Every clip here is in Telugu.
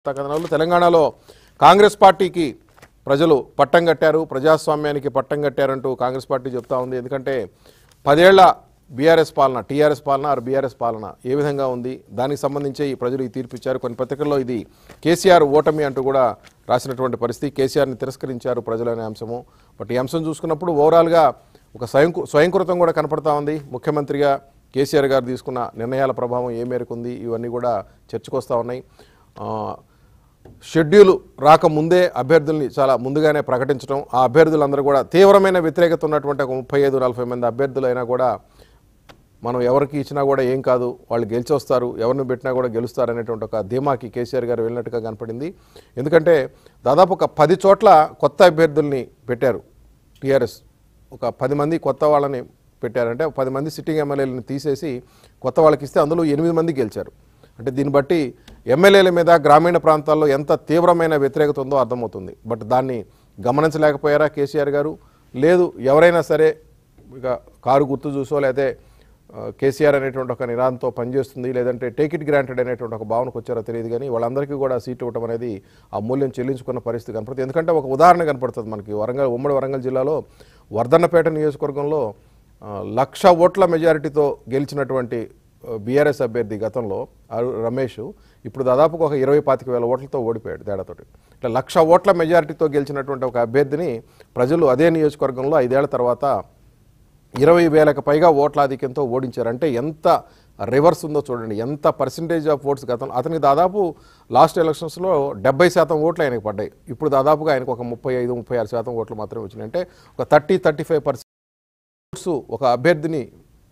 కథనాలు తెలంగాణలో కాంగ్రెస్ పార్టీకి ప్రజలు పట్టం కట్టారు ప్రజాస్వామ్యానికి పట్టం కట్టారంటూ కాంగ్రెస్ పార్టీ చెప్తా ఉంది ఎందుకంటే పదేళ్ల బీఆర్ఎస్ పాలన టీఆర్ఎస్ పాలన ఆర్ బీఆర్ఎస్ పాలన ఏ విధంగా ఉంది దానికి సంబంధించి ఈ ప్రజలు ఈ తీర్పు ఇచ్చారు కొన్ని పత్రికల్లో ఇది కేసీఆర్ ఓటమి అంటూ కూడా రాసినటువంటి పరిస్థితి కేసీఆర్ని తిరస్కరించారు ప్రజలు అనే అంశము బట్ ఈ అంశం చూసుకున్నప్పుడు ఓవరాల్గా ఒక స్వయం స్వయంకృతం కూడా కనపడతా ఉంది ముఖ్యమంత్రిగా కేసీఆర్ గారు తీసుకున్న నిర్ణయాల ప్రభావం ఏ మేరకు ఉంది ఇవన్నీ కూడా చర్చకొస్తా ఉన్నాయి ఆ, షెడ్యూల్ రాకముందే అభ్యర్థుల్ని చాలా ముందుగానే ప్రకటించడం ఆ అభ్యర్థులందరూ కూడా తీవ్రమైన వ్యతిరేకత ఉన్నటువంటి ఒక ముప్పై ఐదు నలభై మంది అభ్యర్థులు అయినా కూడా మనం ఎవరికి ఇచ్చినా కూడా ఏం కాదు వాళ్ళు గెలిచి వస్తారు ఎవరిని పెట్టినా కూడా గెలుస్తారు అనేటువంటి ఒక ధీమాకి కేసీఆర్ గారు వెళ్ళినట్టుగా కనపడింది ఎందుకంటే దాదాపు ఒక పది చోట్ల కొత్త అభ్యర్థుల్ని పెట్టారు టీఆర్ఎస్ ఒక పది మంది కొత్త వాళ్ళని పెట్టారంటే పది మంది సిట్టింగ్ ఎమ్మెల్యేలను తీసేసి కొత్త వాళ్ళకి ఇస్తే అందులో ఎనిమిది మంది గెలిచారు అంటే దీన్ని బట్టి ఎమ్మెల్యేల మీద గ్రామీణ ప్రాంతాల్లో ఎంత తీవ్రమైన వ్యతిరేకత ఉందో అర్థమవుతుంది బట్ దాన్ని గమనించలేకపోయారా కేసీఆర్ గారు లేదు ఎవరైనా సరే ఇక కారు గుర్తు చూసో లేకపోతే ఆ, కేసీఆర్ అనేటువంటి ఒక నిరాంతో పనిచేస్తుంది లేదంటే టేక్ ఇట్ గ్రాంటెడ్ అనేటువంటి ఒక భావనకు వచ్చారో తెలియదు కానీ వాళ్ళందరికీ కూడా సీట్ ఇవ్వడం అనేది ఆ మూల్యం చెల్లించుకున్న పరిస్థితి కనపడుతుంది ఎందుకంటే ఒక ఉదాహరణ కనపడుతుంది మనకి వరంగల్ ఉమ్మడి వరంగల్ జిల్లాలో వర్ధన్నపేట నియోజకవర్గంలో ఆ, లక్ష ఓట్ల మెజారిటీతో గెలిచినటువంటి బీఆర్ఎస్ అభ్యర్థి గతంలో అరు- రమేష్ ఇప్పుడు దాదాపు ఒక ఇరవై పాతిక వేల ఓట్లతో ఓడిపోయాడు తేడాతోటి ఇట్లా లక్ష ఓట్ల మెజారిటీతో గెలిచినటువంటి ఒక అభ్యర్థిని ప్రజలు అదే నియోజకవర్గంలో ఐదేళ్ల తర్వాత ఇరవై వేలకు పైగా ఓట్ల ఆధిక్యంతో ఓడించారు అంటే ఎంత రివర్స్ ఉందో చూడండి ఎంత పర్సంటేజ్ ఆఫ్ ఓట్స్ గతం అతనికి దాదాపు లాస్ట్ ఎలక్షన్స్లో డెబ్బై శాతం ఓట్లు ఆయనకు పడ్డాయి ఇప్పుడు దాదాపుగా ఆయనకు ఒక ముప్పై ఐదు ముప్పై ఆరు శాతం ఓట్లు మాత్రమే వచ్చినాయి అంటే ఒక thirty thirty five percent votes ఒక అభ్యర్థిని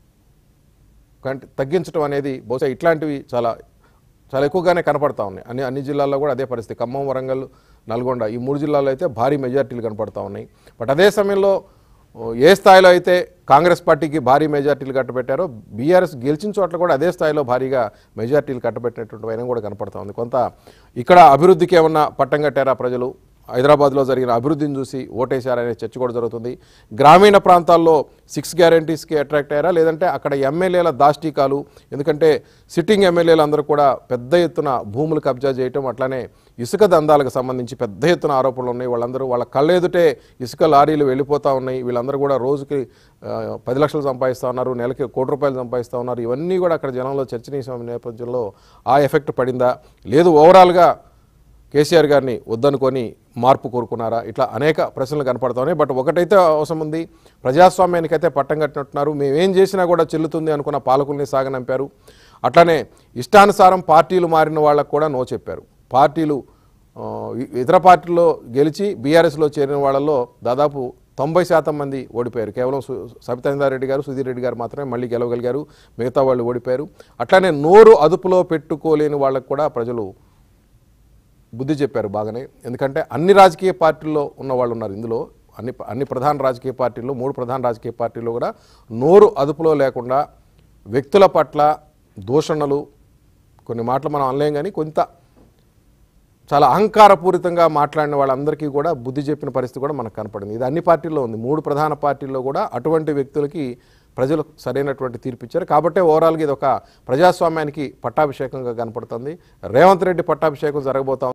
కంటే తగ్గించడం అనేది బహుశా ఇట్లాంటివి చాలా చాలా ఎక్కువగానే కనపడతా ఉన్నాయి అన్ని అన్ని జిల్లాల్లో కూడా అదే పరిస్థితి ఖమ్మం వరంగల్ నల్గొండ ఈ మూడు జిల్లాల్లో అయితే భారీ మెజార్టీలు కనపడతా ఉన్నాయి బట్ అదే సమయంలో ఓ, ఏ స్థాయిలో అయితే కాంగ్రెస్ పార్టీకి భారీ మెజార్టీలు కట్టబెట్టారో బీఆర్ఎస్ గెలిచిన చోట్ల కూడా అదే స్థాయిలో భారీగా మెజార్టీలు కట్టబెట్టినటువంటి వైనం కూడా కనపడతా ఉంది కొంత ఇక్కడ అభివృద్ధికి ఏమన్నా పట్టం కట్టారా ప్రజలు హైదరాబాద్లో జరిగిన అభివృద్ధిని చూసి ఓటేశారనే చర్చ కూడా జరుగుతుంది గ్రామీణ ప్రాంతాల్లో సిక్స్ గ్యారంటీస్కి అట్రాక్ట్ అయ్యారా లేదంటే అక్కడ ఎమ్మెల్యేల దాష్టీకాలు ఎందుకంటే సిట్టింగ్ ఎమ్మెల్యేలు అందరూ కూడా పెద్ద ఎత్తున భూములు కబ్జా చేయటం అట్లానే ఇసుక దందాలకు సంబంధించి పెద్ద ఎత్తున ఆరోపణలు ఉన్నాయి వాళ్ళందరూ వాళ్ళ కళ్ళెదుటే ఇసుక లారీలు వెళ్ళిపోతూ ఉన్నాయి వీళ్ళందరూ కూడా రోజుకి ఆ, పది లక్షలు సంపాదిస్తూ ఉన్నారు నెలకి కోటి రూపాయలు సంపాదిస్తూ ఉన్నారు ఇవన్నీ కూడా అక్కడ జనంలో చర్చనీయ నేపథ్యంలో ఆ ఎఫెక్ట్ పడిందా లేదు ఓవరాల్గా కేసీఆర్ గారిని వద్దనుకొని మార్పు కోరుకున్నారా ఇట్లా అనేక ప్రశ్నలు కనపడతా ఉన్నాయి బట్ ఒకటైతే అవసరం ఉంది ప్రజాస్వామ్యానికైతే పట్టం కట్టినట్టున్నారు మేమేం చేసినా కూడా చెల్లుతుంది అనుకున్న పాలకుల్ని సాగనంపారు అట్లానే ఇష్టానుసారం పార్టీలు మారిన వాళ్ళకు కూడా నో చెప్పారు పార్టీలు ఆ, ఇ- ఇతర పార్టీల్లో గెలిచి బీఆర్ఎస్లో చేరిన వాళ్ళలో దాదాపు తొంభై శాతం మంది ఓడిపోయారు కేవలం సు సబితాందారెడ్డి గారు సుధీర్ రెడ్డి గారు మాత్రమే మళ్ళీ గెలవగలిగారు మిగతా వాళ్ళు ఓడిపోయారు అట్లానే నోరు అదుపులో పెట్టుకోలేని వాళ్ళకు కూడా ప్రజలు బుద్ధి చెప్పారు బాగానే ఎందుకంటే అన్ని రాజకీయ పార్టీల్లో ఉన్న వాళ్ళు ఉన్నారు ఇందులో అన్ని అన్ని ప్రధాన రాజకీయ పార్టీల్లో మూడు ప్రధాన రాజకీయ పార్టీల్లో కూడా నోరు అదుపులో లేకుండా వ్యక్తుల పట్ల దూషణలు కొన్ని మాటలు మనం అనలేం కానీ కొంత చాలా అహంకారపూరితంగా మాట్లాడిన వాళ్ళందరికీ కూడా బుద్ధి చెప్పిన పరిస్థితి కూడా మనకు కనపడింది ఇది అన్ని పార్టీల్లో ఉంది మూడు ప్రధాన పార్టీల్లో కూడా అటువంటి వ్యక్తులకి ప్రజలు సరైనటువంటి తీర్పు ఇచ్చారు కాబట్టి ఓవరాల్గా ఇది ఒక ప్రజాస్వామ్యానికి పట్టాభిషేకంగా కనపడుతుంది రేవంత్ రెడ్డి పట్టాభిషేకం జరగబోతా ఉంది.